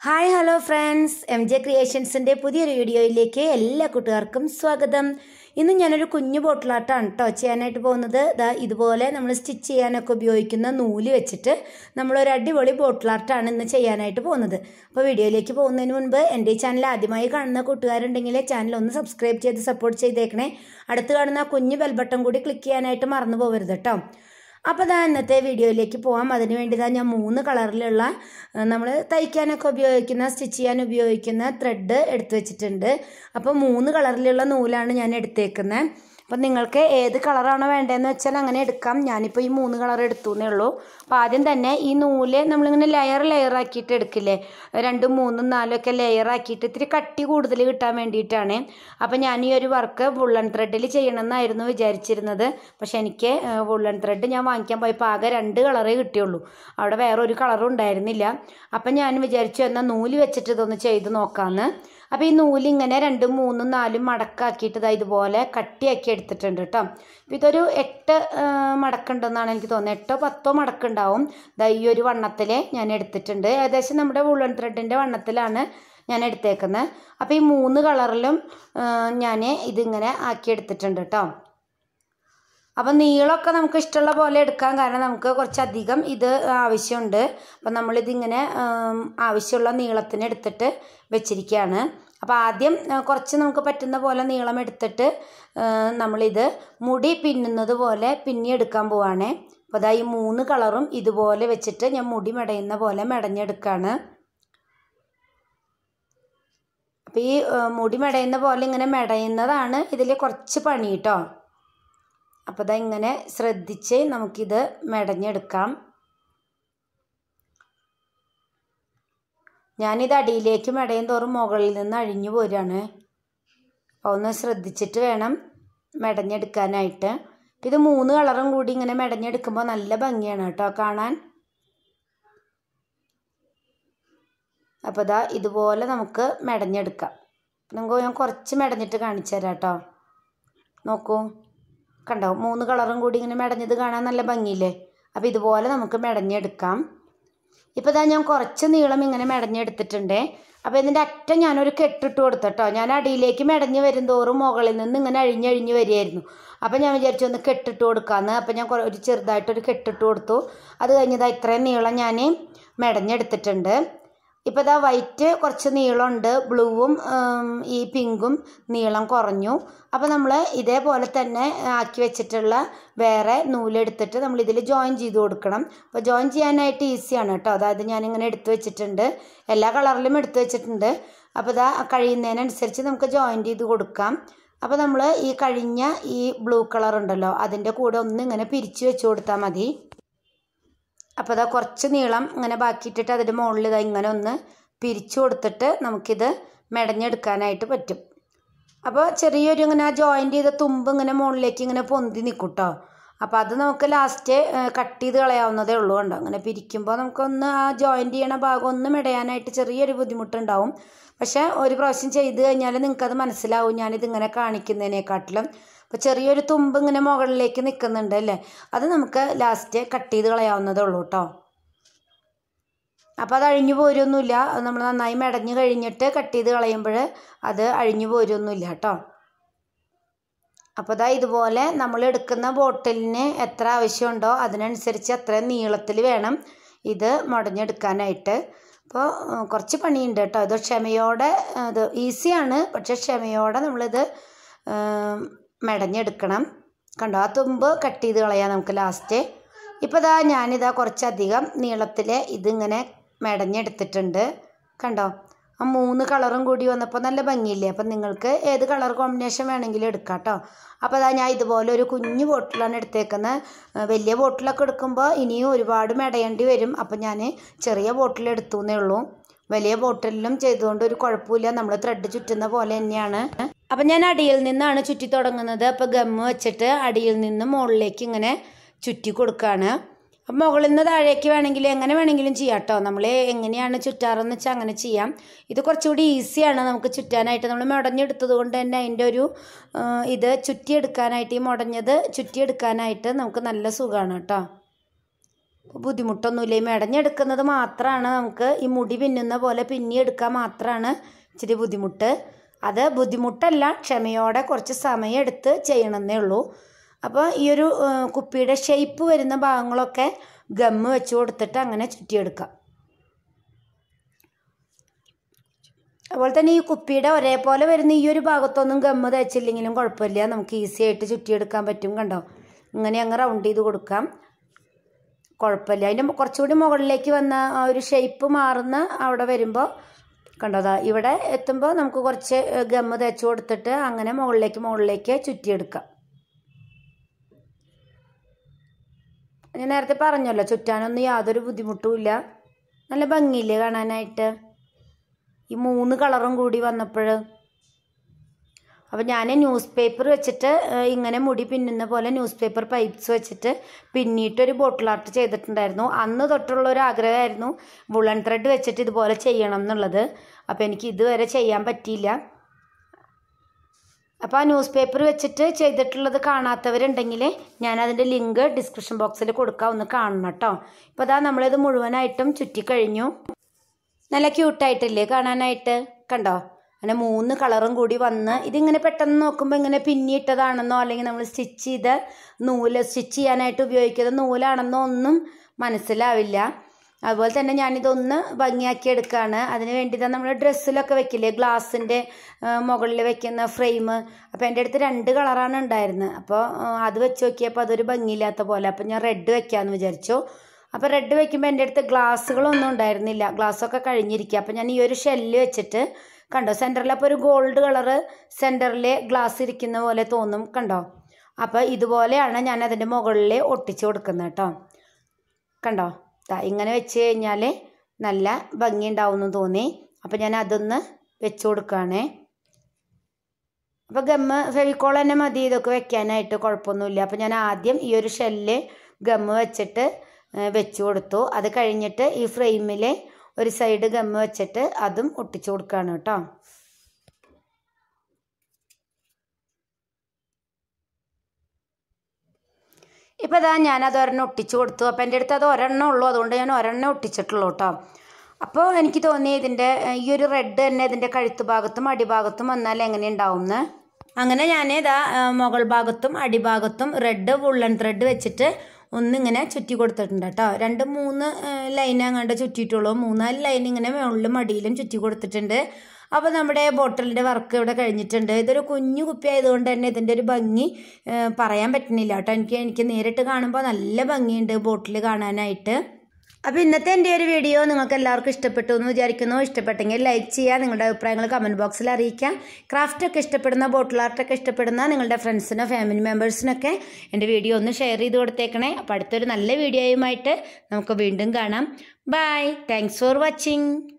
hi hello friends M J ക്രിയേഷൻസിൻ്റെ പുതിയൊരു വീഡിയോയിലേക്ക് എല്ലാ കൂട്ടുകാർക്കും സ്വാഗതം ഇന്ന് ഞാനൊരു കുഞ്ഞു ബോട്ടിലാട്ടാണ് കേട്ടോ ചെയ്യാനായിട്ട് പോകുന്നത് ദാ ഇതുപോലെ നമ്മൾ സ്റ്റിച്ച് ചെയ്യാനൊക്കെ ഉപയോഗിക്കുന്ന നൂല് വെച്ചിട്ട് നമ്മളൊരു അടിപൊളി ബോട്ടിലാട്ടാണ് ഇന്ന് ചെയ്യാനായിട്ട് പോകുന്നത് അപ്പോൾ വീഡിയോയിലേക്ക് പോകുന്നതിന് മുൻപ് എൻ്റെ ഈ ചാനൽ ആദ്യമായി കാണുന്ന കൂട്ടുകാരുണ്ടെങ്കിൽ ചാനൽ ഒന്ന് സബ്സ്ക്രൈബ് ചെയ്ത് സപ്പോർട്ട് ചെയ്തേക്കണേ അടുത്ത് കാണുന്ന ആ കുഞ്ഞു ബെൽ ബട്ടൺ കൂടി ക്ലിക്ക് ചെയ്യാനായിട്ട് മറന്നു പോകരുത് കേട്ടോ അപ്പോൾ ദാ ഇന്നത്തെ വീഡിയോയിലേക്ക് പോകാം അതിന് വേണ്ടി ദാ ഞാൻ മൂന്ന് കളറിലുള്ള നമ്മൾ തയ്ക്കാനൊക്കെ ഉപയോഗിക്കുന്ന സ്റ്റിച്ച് ചെയ്യാൻ ഉപയോഗിക്കുന്ന ത്രെഡ് എടുത്തു വെച്ചിട്ടുണ്ട് അപ്പോൾ മൂന്ന് കളറിലുള്ള നൂലാണ് ഞാൻ എടുത്തേക്കുന്നത് അപ്പം നിങ്ങൾക്ക് ഏത് കളറാണോ വേണ്ടതെന്ന് വെച്ചാൽ അങ്ങനെ എടുക്കാം ഞാനിപ്പോൾ ഈ മൂന്ന് കളർ എടുത്തു എന്നേ ഉള്ളൂ അപ്പോൾ ആദ്യം തന്നെ ഈ നൂല് നമ്മളിങ്ങനെ ലെയർ ലെയർ ആക്കിയിട്ട് എടുക്കില്ലേ രണ്ടും മൂന്നും നാലും ഒക്കെ ലെയർ ആക്കിയിട്ട് ഇത്തിരി കട്ടി കൂടുതൽ കിട്ടാൻ വേണ്ടിയിട്ടാണ് അപ്പോൾ ഞാൻ ഈ ഒരു വർക്ക് വുള്ളൺ ത്രെഡിൽ ചെയ്യണമെന്നായിരുന്നു വിചാരിച്ചിരുന്നത് പക്ഷേ എനിക്ക് വുള്ളൺ ത്രെഡ് ഞാൻ വാങ്ങിക്കാൻ പോയപ്പോൾ ആകെ രണ്ട് കളറേ കിട്ടിയുള്ളൂ അവിടെ വേറെ ഒരു കളറും ഉണ്ടായിരുന്നില്ല അപ്പം ഞാൻ വിചാരിച്ചു എന്നാൽ നൂല് വെച്ചിട്ട് ഇതൊന്ന് ചെയ്ത് നോക്കാമെന്ന് അപ്പോൾ ഈ നൂലിങ്ങനെ രണ്ടും മൂന്നും നാലും മടക്കാക്കിയിട്ട് ഇതാ ഇതുപോലെ കട്ടിയാക്കി എടുത്തിട്ടുണ്ട് കേട്ടോ അപ്പോൾ ഇതൊരു എട്ട് മടക്കുണ്ടെന്നാണ് എനിക്ക് തോന്നുന്നത് എട്ടോ പത്തോ മടക്കുണ്ടാവും ഇതാ ഈ ഒരു വണ്ണത്തിൽ ഞാൻ എടുത്തിട്ടുണ്ട് ഏകദേശം നമ്മുടെ വുളൺ ത്രെഡിൻ്റെ വണ്ണത്തിലാണ് ഞാൻ എടുത്തേക്കുന്നത് അപ്പോൾ ഈ മൂന്ന് കളറിലും ഞാൻ ഇതിങ്ങനെ ആക്കി എടുത്തിട്ടുണ്ട് കേട്ടോ അപ്പം നീളമൊക്കെ നമുക്ക് ഇഷ്ടമുള്ള പോലെ എടുക്കാം കാരണം നമുക്ക് കുറച്ചധികം ഇത് ആവശ്യമുണ്ട് അപ്പം നമ്മളിതിങ്ങനെ ആവശ്യമുള്ള നീളത്തിന് എടുത്തിട്ട് വെച്ചിരിക്കുകയാണ് അപ്പോൾ ആദ്യം കുറച്ച് നമുക്ക് പറ്റുന്ന പോലെ നീളം എടുത്തിട്ട് നമ്മളിത് മുടി പിന്നുന്നത് പോലെ പിന്നി എടുക്കാൻ പോവാണേ അപ്പോൾ അതാ ഈ മൂന്ന് കളറും ഇതുപോലെ വെച്ചിട്ട് ഞാൻ മുടി മെടയുന്ന പോലെ മെടഞ്ഞെടുക്കുകയാണ് അപ്പോൾ ഈ മുടി മെടയുന്ന പോലെ ഇങ്ങനെ മെടയുന്നതാണ് ഇതിൽ കുറച്ച് പണി കേട്ടോ അപ്പോൾ ഇതാ ഇങ്ങനെ ശ്രദ്ധിച്ച് നമുക്കിത് മെടഞ്ഞെടുക്കാം ഞാനിത് അടിയിലേക്ക് മെടയും തോറും മുകളിൽ നിന്ന് അഴിഞ്ഞു പോരാണ് അപ്പോൾ ഒന്ന് ശ്രദ്ധിച്ചിട്ട് വേണം മെടഞ്ഞെടുക്കാനായിട്ട് ഇത് മൂന്ന് കളറും കൂടി ഇങ്ങനെ മെടഞ്ഞെടുക്കുമ്പോൾ നല്ല ഭംഗിയാണ് കേട്ടോ കാണാൻ അപ്പോൾ ഇതാ ഇതുപോലെ നമുക്ക് മെടഞ്ഞെടുക്കാം നമുക്ക് ഞാൻ കുറച്ച് മെടഞ്ഞിട്ട് കാണിച്ചു തരാം കേട്ടോ നോക്കൂ കണ്ടോ മൂന്ന് കളറും കൂടി ഇങ്ങനെ മെടഞ്ഞത് കാണാൻ നല്ല ഭംഗിയില്ലേ അപ്പോൾ ഇതുപോലെ നമുക്ക് മെടഞ്ഞെടുക്കാം ഇപ്പോൾ ഇതാ ഞാൻ കുറച്ച് നീളം ഇങ്ങനെ മെടഞ്ഞെടുത്തിട്ടുണ്ട് അപ്പോൾ ഇതിൻ്റെ അറ്റം ഞാനൊരു കെട്ടിട്ട് കൊടുത്തട്ടോ ഞാൻ അടിയിലേക്ക് മെടഞ്ഞ് വരും തോറും മുകളിൽ നിന്ന് ഇങ്ങനെ അഴിഞ്ഞഴിഞ്ഞ് വരികയായിരുന്നു അപ്പോൾ ഞാൻ വിചാരിച്ചു ഒന്ന് കെട്ടിട്ട് കൊടുക്കാമെന്ന് അപ്പോൾ ഞാൻ ഒരു ചെറുതായിട്ടൊരു കെട്ടിട്ട് കൊടുത്തു അത് കഴിഞ്ഞതാ ഇത്രയും നീളം ഞാൻ മെടഞ്ഞെടുത്തിട്ടുണ്ട് ഇപ്പോൾ ഇതാ വൈറ്റ് കുറച്ച് നീളമുണ്ട് ബ്ലൂവും ഈ പിങ്കും നീളം കുറഞ്ഞു അപ്പോൾ നമ്മൾ ഇതേപോലെ തന്നെ ആക്കി വെച്ചിട്ടുള്ള വേറെ നൂലെടുത്തിട്ട് നമ്മൾ ഇതിൽ ജോയിൻ ചെയ്ത് കൊടുക്കണം അപ്പോൾ ജോയിൻ ചെയ്യാനായിട്ട് ഈസിയാണ് കേട്ടോ അതായത് ഞാനിങ്ങനെ എടുത്തു വെച്ചിട്ടുണ്ട് എല്ലാ കളറിലും എടുത്തു വെച്ചിട്ടുണ്ട് അപ്പോൾ ഇതാ കഴിയുന്നതിനനുസരിച്ച് നമുക്ക് ജോയിൻ ചെയ്ത് കൊടുക്കാം അപ്പോൾ നമ്മൾ ഈ കഴിഞ്ഞ ഈ ബ്ലൂ കളർ ഉണ്ടല്ലോ അതിൻ്റെ കൂടെ ഒന്ന് ഇങ്ങനെ പിരിച്ചു വെച്ച് കൊടുത്താൽ മതി അപ്പോൾ ഇതാ കുറച്ച് നീളം ഇങ്ങനെ ബാക്കിയിട്ടിട്ട് അതിൻ്റെ മുകളിൽ ഇതാ ഇങ്ങനെ ഒന്ന് പിരിച്ചു കൊടുത്തിട്ട് നമുക്കിത് മെടഞ്ഞെടുക്കാനായിട്ട് പറ്റും അപ്പോൾ ചെറിയൊരു ഇങ്ങനെ ആ ജോയിൻ്റ് ചെയ്ത തുമ്പ് ഇങ്ങനെ മുകളിലേക്ക് ഇങ്ങനെ പൊന്തി നിൽക്കും കേട്ടോ അപ്പോൾ അത് നമുക്ക് ലാസ്റ്റ് കട്ട് ചെയ്ത് കളയാവുന്നതേ ഉള്ളൂ കണ്ടോ അങ്ങനെ പിരിക്കുമ്പോൾ നമുക്കൊന്ന് ആ ജോയിൻ്റ് ചെയ്യണ ഭാഗം ഒന്ന് മെടയാനായിട്ട് ചെറിയൊരു ബുദ്ധിമുട്ടുണ്ടാവും പക്ഷേ ഒരു പ്രാവശ്യം ചെയ്ത് കഴിഞ്ഞാൽ നിങ്ങൾക്കത് മനസ്സിലാവും ഞാനിതിങ്ങനെ കാണിക്കുന്നതിനെക്കാട്ടിലും അപ്പോൾ ചെറിയൊരു തുമ്പ് ഇങ്ങനെ മുകളിലേക്ക് നിൽക്കുന്നുണ്ട് അല്ലേ അത് നമുക്ക് ലാസ്റ്റ് കട്ട് ചെയ്ത് കളയാവുന്നതേ ഉള്ളൂ കേട്ടോ അപ്പോൾ അത് അഴിഞ്ഞു പോരൊന്നുമില്ല അത് നമ്മൾ നന്നായി മെടഞ്ഞു കഴിഞ്ഞിട്ട് കട്ട് ചെയ്ത് കളയുമ്പോൾ അത് അഴിഞ്ഞു പോരൊന്നുമില്ല കേട്ടോ അപ്പോൾ ഇതാ ഇതുപോലെ നമ്മൾ എടുക്കുന്ന ബോട്ടിലിന് എത്ര ആവശ്യമുണ്ടോ അതിനനുസരിച്ച് അത്രയും നീളത്തിൽ വേണം ഇത് മുടഞ്ഞെടുക്കാനായിട്ട് അപ്പോൾ കുറച്ച് പണിയുണ്ട് കേട്ടോ ഇത് ക്ഷമയോടെ ഇത് ഈസിയാണ് പക്ഷേ ക്ഷമയോടെ നമ്മളിത് മെടഞ്ഞെടുക്കണം കണ്ടോ ആ തുമ്പ് കട്ട് ചെയ്ത് കളയാം നമുക്ക് ലാസ്റ്റ് ഇപ്പോൾ ഇതാ ഞാനിതാ കുറച്ചധികം നീളത്തിൽ ഇതിങ്ങനെ മെടഞ്ഞെടുത്തിട്ടുണ്ട് കണ്ടോ ആ മൂന്ന് കളറും കൂടി വന്നപ്പോൾ നല്ല ഭംഗിയില്ലേ അപ്പം നിങ്ങൾക്ക് ഏത് കളർ കോമ്പിനേഷൻ വേണമെങ്കിലും എടുക്കാം കേട്ടോ അപ്പോൾ അതാ ഞാൻ ഇതുപോലെ ഒരു കുഞ്ഞു ബോട്ടിലാണ് എടുത്തേക്കുന്നത് വലിയ ബോട്ടിലൊക്കെ എടുക്കുമ്പോൾ ഇനിയും ഒരുപാട് മെടയേണ്ടി വരും അപ്പം ഞാൻ ചെറിയ ബോട്ടിൽ എടുത്തു എന്നേ ഉള്ളൂ വലിയ ബോട്ടിലും ചെയ്തുകൊണ്ട് ഒരു കുഴപ്പമില്ല നമ്മൾ ത്രെഡ് ചുറ്റുന്ന പോലെ തന്നെയാണ് അപ്പം ഞാൻ അടിയിൽ നിന്നാണ് ചുറ്റി തുടങ്ങുന്നത് അപ്പോൾ ഗമ്മ് വെച്ചിട്ട് അടിയിൽ നിന്ന് മുകളിലേക്ക് ഇങ്ങനെ ചുറ്റി കൊടുക്കുകയാണ് അപ്പം മുകളിൽ നിന്ന് താഴേക്ക് വേണമെങ്കിൽ എങ്ങനെ വേണമെങ്കിലും ചെയ്യാം കേട്ടോ നമ്മൾ എങ്ങനെയാണ് ചുറ്റാറെന്ന് വെച്ചാൽ അങ്ങനെ ചെയ്യാം ഇത് കുറച്ചുകൂടി ഈസിയാണ് നമുക്ക് ചുറ്റാനായിട്ട് നമ്മൾ മുടഞ്ഞെടുത്തത് കൊണ്ട് തന്നെ അതിൻ്റെ ഒരു ഇത് ചുറ്റിയെടുക്കാനായിട്ട് ഈ മുടഞ്ഞത് ചുറ്റിയെടുക്കാനായിട്ട് നമുക്ക് നല്ല സുഖമാണ് കേട്ടോ ബുദ്ധിമുട്ടൊന്നുമില്ല ഈ മെടഞ്ഞെടുക്കുന്നത് മാത്രമാണ് നമുക്ക് ഈ മുടി പിന്നുന്ന പോലെ പിന്നിയെടുക്കാൻ മാത്രമാണ് ഇച്ചിരി ബുദ്ധിമുട്ട് അത് ബുദ്ധിമുട്ടല്ല ക്ഷമയോടെ കുറച്ച് സമയം എടുത്ത് ചെയ്യണമെന്നേ ഉള്ളൂ അപ്പോൾ ഈ ഒരു ഏഹ്, കുപ്പിയുടെ ഷേപ്പ് വരുന്ന ഭാഗങ്ങളൊക്കെ ഗമ്മ് വെച്ച് കൊടുത്തിട്ട് അങ്ങനെ ചുറ്റിയെടുക്കാം അതുപോലെ തന്നെ ഈ കുപ്പിയുടെ ഒരേപോലെ വരുന്ന ഈ ഒരു ഭാഗത്തൊന്നും ഗമ്മ് തേച്ചില്ലെങ്കിലും കുഴപ്പമില്ല നമുക്ക് ഈസി ആയിട്ട് ചുറ്റിയെടുക്കാൻ പറ്റും കണ്ടോ ഇങ്ങനെ അങ്ങ് റൗണ്ട് ചെയ്ത് കൊടുക്കാം കുഴപ്പമില്ല അതിൻ്റെ കുറച്ചുകൂടി മുകളിലേക്ക് വന്ന ആ ഒരു ഷേപ്പ് മാറുന്ന അവിടെ വരുമ്പോൾ കണ്ടോതാ ഇവിടെ എത്തുമ്പോൾ നമുക്ക് കുറച്ച് ഗമ്മ് തേച്ച് കൊടുത്തിട്ട് അങ്ങനെ മുകളിലേക്ക് മുകളിലേക്ക് ചുറ്റിയെടുക്കാം ഞാൻ നേരത്തെ പറഞ്ഞല്ലോ ചുറ്റാനൊന്നും യാതൊരു ബുദ്ധിമുട്ടുമില്ല നല്ല ഭംഗിയില്ലേ കാണാനായിട്ട് ഈ മൂന്ന് കളറും കൂടി വന്നപ്പോൾ അപ്പോൾ ഞാൻ ന്യൂസ് പേപ്പർ വെച്ചിട്ട് ഏഹ്, ഇങ്ങനെ മുടി പിന്നുന്ന പോലെ ന്യൂസ് പേപ്പർ പൈപ്പ്സ് വെച്ചിട്ട് പിന്നിയിട്ടൊരു ബോട്ടിൽ ആർട്ട് ചെയ്തിട്ടുണ്ടായിരുന്നു അന്ന് തൊട്ടുള്ള ഒരു ആഗ്രഹമായിരുന്നു വുളൺ ത്രെഡ് വെച്ചിട്ട് ഇതുപോലെ ചെയ്യണം എന്നുള്ളത് അപ്പോൾ എനിക്ക് ഇതുവരെ ചെയ്യാൻ പറ്റിയില്ല അപ്പോൾ ആ ന്യൂസ് പേപ്പർ വെച്ചിട്ട് ചെയ്തിട്ടുള്ളത് കാണാത്തവരുണ്ടെങ്കിൽ ഞാൻ അതിൻ്റെ ലിങ്ക് ഡിസ്ക്രിപ്ഷൻ ബോക്സിൽ കൊടുക്കാം ഒന്ന് കാണണം കേട്ടോ ഇപ്പോൾ അതാ നമ്മളിത് മുഴുവനായിട്ടും ചുറ്റിക്കഴിഞ്ഞു നല്ല ക്യൂട്ടായിട്ടില്ലേ കാണാനായിട്ട് കണ്ടോ അങ്ങനെ മൂന്ന് കളറും കൂടി വന്ന് ഇതിങ്ങനെ പെട്ടെന്ന് നോക്കുമ്പോൾ ഇങ്ങനെ പിന്നിയിട്ടതാണെന്നോ അല്ലെങ്കിൽ നമ്മൾ സ്റ്റിച്ച് ചെയ്ത നൂല് സ്റ്റിച്ച് ചെയ്യാനായിട്ട് ഉപയോഗിക്കുന്ന നൂലാണെന്നോ ഒന്നും മനസ്സിലാവില്ല അതുപോലെ തന്നെ ഞാനിതൊന്ന് ഭംഗിയാക്കി എടുക്കുകയാണ് അതിന് വേണ്ടി നമ്മൾ ഡ്രസ്സിലൊക്കെ വെക്കില്ലേ ഗ്ലാസിൻ്റെ മുകളിൽ വെക്കുന്ന ഫ്രെയിം അപ്പോൾ എൻ്റെ അടുത്ത് രണ്ട് കളറാണ് ഉണ്ടായിരുന്നത് അപ്പോൾ അത് വെച്ച് നോക്കിയപ്പോൾ അതൊരു ഭംഗിയില്ലാത്ത പോലെ അപ്പോൾ ഞാൻ റെഡ് വെക്കാമെന്ന് വിചാരിച്ചു അപ്പോൾ റെഡ് വെക്കുമ്പോൾ എൻ്റെ അടുത്ത് ഗ്ലാസ്സുകളൊന്നും ഉണ്ടായിരുന്നില്ല ഗ്ലാസ്സൊക്കെ കഴിഞ്ഞിരിക്കുക അപ്പോൾ ഞാൻ ഈ ഒരു ഷെല്ല് വെച്ചിട്ട് കണ്ടോ സെൻറ്ററിൽ അപ്പോൾ ഒരു ഗോൾഡ് കളറ് സെൻറ്ററിൽ ഗ്ലാസ് ഇരിക്കുന്ന പോലെ തോന്നും കണ്ടോ അപ്പോൾ ഇതുപോലെയാണ് ഞാൻ അതിൻ്റെ മുകളിൽ ഒട്ടിച്ചു കൊടുക്കുന്നത് കേട്ടോ കണ്ടോ ദാ ഇങ്ങനെ വെച്ച് കഴിഞ്ഞാൽ നല്ല ഭംഗി ഉണ്ടാവുമെന്ന് തോന്നി അപ്പോൾ ഞാൻ അതൊന്ന് വെച്ച് കൊടുക്കുകയാണേ അപ്പോൾ ഗമ്മ് ഫെവിക്കോൾ തന്നെ മതി ഇതൊക്കെ വെക്കാനായിട്ട് കുഴപ്പമൊന്നുമില്ല അപ്പോൾ ഞാൻ ആദ്യം ഈ ഒരു ഷെല്ല് ഗമ്മ് വെച്ചിട്ട് ഏഹ്, വെച്ച് കൊടുത്തു അത് കഴിഞ്ഞിട്ട് ഈ ഫ്രെയിമിൽ ഒരു സൈഡ് ഗമ്മ് വെച്ചിട്ട് അതും ഒട്ടിച്ചു കൊടുക്കുകയാണ് കേട്ടോ ഇപ്പോൾ ഇതാ ഞാനത് ഒരെണ്ണം ഒട്ടിച്ചു കൊടുത്തു അപ്പോൾ എൻ്റെ അടുത്ത് അത് ഒരെണ്ണം ഉള്ളൂ അതുകൊണ്ട് ഞാൻ ഒരെണ്ണം ഒട്ടിച്ചിട്ടുള്ളൂ കേട്ടോ അപ്പോൾ എനിക്ക് തോന്നി ഇതിൻ്റെ ഏഹ്, ഈ ഒരു റെഡ് തന്നെ ഇതിൻ്റെ കഴുത്ത് ഭാഗത്തും അടിഭാഗത്തും വന്നാൽ എങ്ങനെ ഉണ്ടാവും എന്ന് അങ്ങനെ ഞാൻ ഇതാ ഏഹ്, മുകൾ ഭാഗത്തും അടിഭാഗത്തും റെഡ് വുള്ളൻ ത്രെഡ് വെച്ചിട്ട് ഒന്നിങ്ങനെ ചുറ്റി കൊടുത്തിട്ടുണ്ട് കേട്ടോ രണ്ട് മൂന്ന് ലൈൻ അങ്ങാണ്ട് ചുറ്റിയിട്ടുള്ളൂ മൂന്നാല് ലൈൻ ഇങ്ങനെ മുകളിലും അടിയിലും ചുറ്റി കൊടുത്തിട്ടുണ്ട് അപ്പോൾ നമ്മുടെ ബോട്ടിലിൻ്റെ വർക്ക് ഇവിടെ കഴിഞ്ഞിട്ടുണ്ട് ഇതൊരു കുഞ്ഞു കുപ്പി ആയതുകൊണ്ട് തന്നെ ഇതിൻ്റെ ഒരു ഭംഗി ഏഹ്, പറയാൻ പറ്റുന്നില്ല കേട്ടോ എനിക്ക് എനിക്ക് നേരിട്ട് കാണുമ്പോൾ നല്ല ഭംഗിയുണ്ട് ബോട്ടിൽ കാണാനായിട്ട് അപ്പോൾ ഇന്നത്തെ എൻ്റെ ഒരു വീഡിയോ നിങ്ങൾക്ക് എല്ലാവർക്കും ഇഷ്ടപ്പെട്ടു എന്ന് വിചാരിക്കുന്നു ഇഷ്ടപ്പെട്ടെങ്കിൽ ലൈക്ക് ചെയ്യുക നിങ്ങളുടെ അഭിപ്രായങ്ങൾ കമൻറ്റ് ബോക്സിൽ അറിയിക്കാം ക്രാഫ്റ്റൊക്കെ ഇഷ്ടപ്പെടുന്ന ബോട്ടിൽ ആർട്ടൊക്കെ ഇഷ്ടപ്പെടുന്ന നിങ്ങളുടെ ഫ്രണ്ട്സിനോ ഫാമിലി മെമ്പേഴ്സിനൊക്കെ എൻ്റെ വീഡിയോ ഒന്ന് ഷെയർ ചെയ്ത് കൊടുത്തേക്കണേ അപ്പോൾ അടുത്തൊരു നല്ല വീഡിയോയുമായിട്ട് നമുക്ക് വീണ്ടും കാണാം ബൈ താങ്ക്സ് ഫോർ വാച്ചിങ്